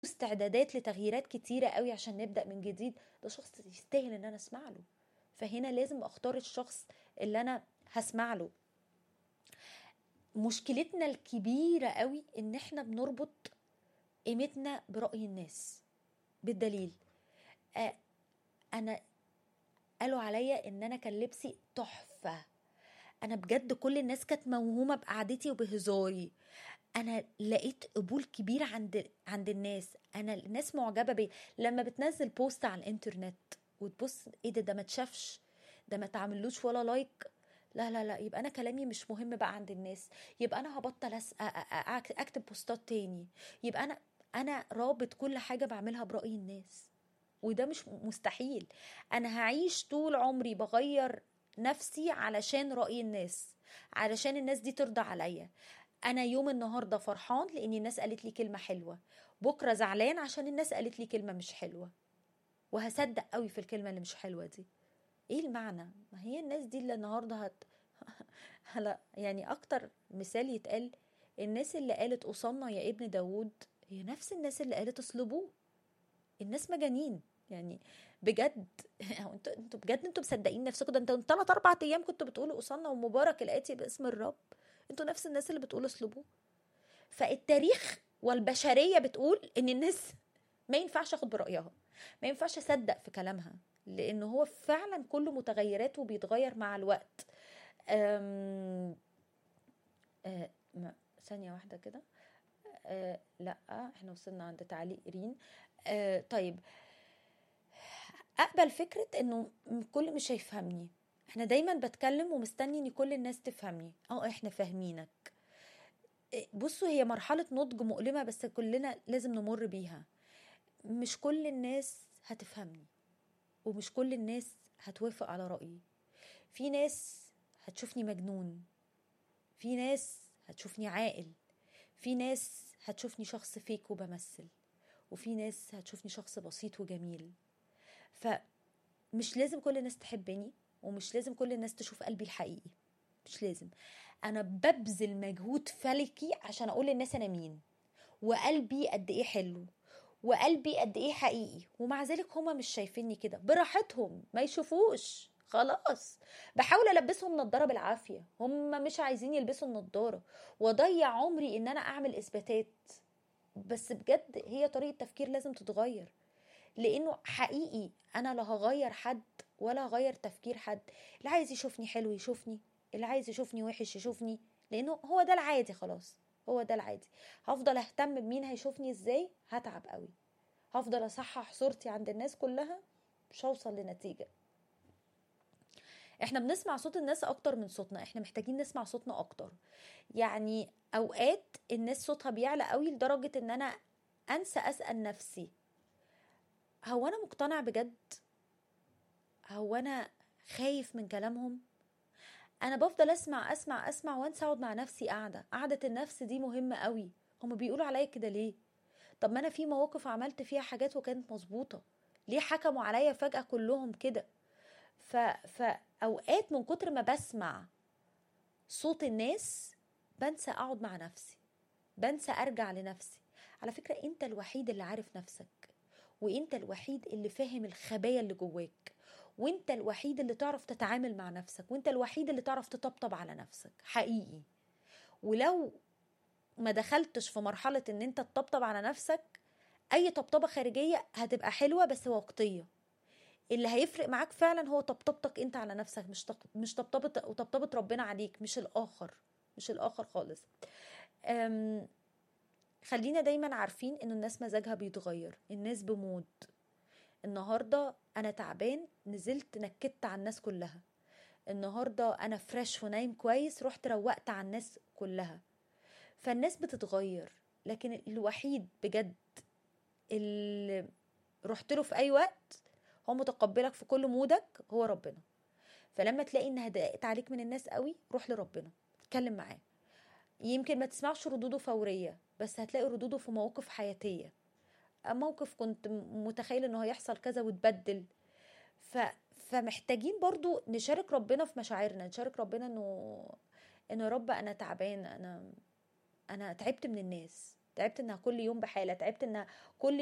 استعدادات لتغييرات كتيرة قوي عشان نبدأ من جديد ده شخص يستاهل ان انا اسمع له فهنا لازم اختار الشخص اللي انا هسمع له مشكلتنا الكبيرة قوي ان احنا بنربط قيمتنا برأي الناس بالدليل آه انا قالوا عليا ان انا كان لبسي تحفة انا بجد كل الناس كانت موهومة بقعدتي وبهزاري انا لقيت قبول كبير عند عند الناس انا الناس معجبة بي لما بتنزل بوست على الانترنت وتبص ايه ده ده ما اتشافش ده ما تعملوش ولا لايك لا لا لا يبقى انا كلامي مش مهم بقى عند الناس يبقى انا هبطل أس... أ... أ... أ... اكتب بوستات تاني يبقى انا انا رابط كل حاجه بعملها براي الناس وده مش مستحيل انا هعيش طول عمري بغير نفسي علشان راي الناس علشان الناس دي ترضى عليا انا يوم النهارده فرحان لان الناس قالت لي كلمه حلوه بكره زعلان عشان الناس قالت لي كلمه مش حلوه وهصدق قوي في الكلمه اللي مش حلوه دي ايه المعنى ما هي الناس دي اللي النهارده هت هلا يعني اكتر مثال يتقال الناس اللي قالت أصلنا يا ابن داوود هي نفس الناس اللي قالت اصلبوه الناس مجانين يعني بجد انتوا انتوا بجد انتوا مصدقين نفسكم ده انتوا من ثلاث اربع ايام كنتوا بتقولوا أصلنا ومبارك الاتي باسم الرب انتوا نفس الناس اللي بتقول اصلبوه فالتاريخ والبشريه بتقول ان الناس ما ينفعش اخد برايها ما ينفعش اصدق في كلامها لان هو فعلا كله متغيرات وبيتغير مع الوقت أم... أه... ثانيه واحده كده أه... لا احنا وصلنا عند تعليق رين أه... طيب اقبل فكره انه الكل مش هيفهمني احنا دايما بتكلم ومستني ان كل الناس تفهمني اه احنا فاهمينك بصوا هي مرحله نضج مؤلمه بس كلنا لازم نمر بيها مش كل الناس هتفهمني ومش كل الناس هتوافق على رأيي في ناس هتشوفني مجنون في ناس هتشوفني عاقل في ناس هتشوفني شخص فيك وبمثل وفي ناس هتشوفني شخص بسيط وجميل فمش لازم كل الناس تحبني ومش لازم كل الناس تشوف قلبي الحقيقي مش لازم انا ببذل مجهود فلكي عشان اقول للناس انا مين وقلبي قد ايه حلو وقلبي قد ايه حقيقي ومع ذلك هما مش شايفيني كده براحتهم ما يشوفوش خلاص بحاول البسهم نضاره بالعافيه هما مش عايزين يلبسوا النضاره واضيع عمري ان انا اعمل اثباتات بس بجد هي طريقه تفكير لازم تتغير لانه حقيقي انا لا هغير حد ولا هغير تفكير حد اللي عايز يشوفني حلو يشوفني اللي عايز يشوفني وحش يشوفني لانه هو ده العادي خلاص هو ده العادي هفضل اهتم بمين هيشوفني ازاي هتعب قوي هفضل اصحح صورتي عند الناس كلها مش هوصل لنتيجه احنا بنسمع صوت الناس اكتر من صوتنا احنا محتاجين نسمع صوتنا اكتر يعني اوقات الناس صوتها بيعلى قوي لدرجه ان انا انسى اسال نفسي هو انا مقتنع بجد هو انا خايف من كلامهم انا بفضل اسمع اسمع اسمع وانسى اقعد مع نفسي قاعده قعده النفس دي مهمه قوي هما بيقولوا عليا كده ليه طب ما انا في مواقف عملت فيها حاجات وكانت مظبوطه ليه حكموا عليا فجاه كلهم كده ف فاوقات من كتر ما بسمع صوت الناس بنسى اقعد مع نفسي بنسى ارجع لنفسي على فكره انت الوحيد اللي عارف نفسك وانت الوحيد اللي فاهم الخبايا اللي جواك وانت الوحيد اللي تعرف تتعامل مع نفسك وانت الوحيد اللي تعرف تطبطب على نفسك حقيقي ولو ما دخلتش في مرحلة ان انت تطبطب على نفسك اي طبطبة خارجية هتبقى حلوة بس وقتية اللي هيفرق معاك فعلا هو طبطبتك انت على نفسك مش طب... مش طبطبة وطبطبة ربنا عليك مش الاخر مش الاخر خالص أم... خلينا دايما عارفين ان الناس مزاجها بيتغير الناس بمود النهارده انا تعبان نزلت نكدت على الناس كلها النهارده انا فريش ونايم كويس رحت روقت على الناس كلها فالناس بتتغير لكن الوحيد بجد اللي رحت له في اي وقت هو متقبلك في كل مودك هو ربنا فلما تلاقي انها ضاقت عليك من الناس قوي روح لربنا اتكلم معاه يمكن ما تسمعش ردوده فوريه بس هتلاقي ردوده في مواقف حياتيه موقف كنت متخيل انه هيحصل كذا وتبدل ف... فمحتاجين برضو نشارك ربنا في مشاعرنا نشارك ربنا انه انه يا رب انا تعبان انا انا تعبت من الناس تعبت انها كل يوم بحاله تعبت انها كل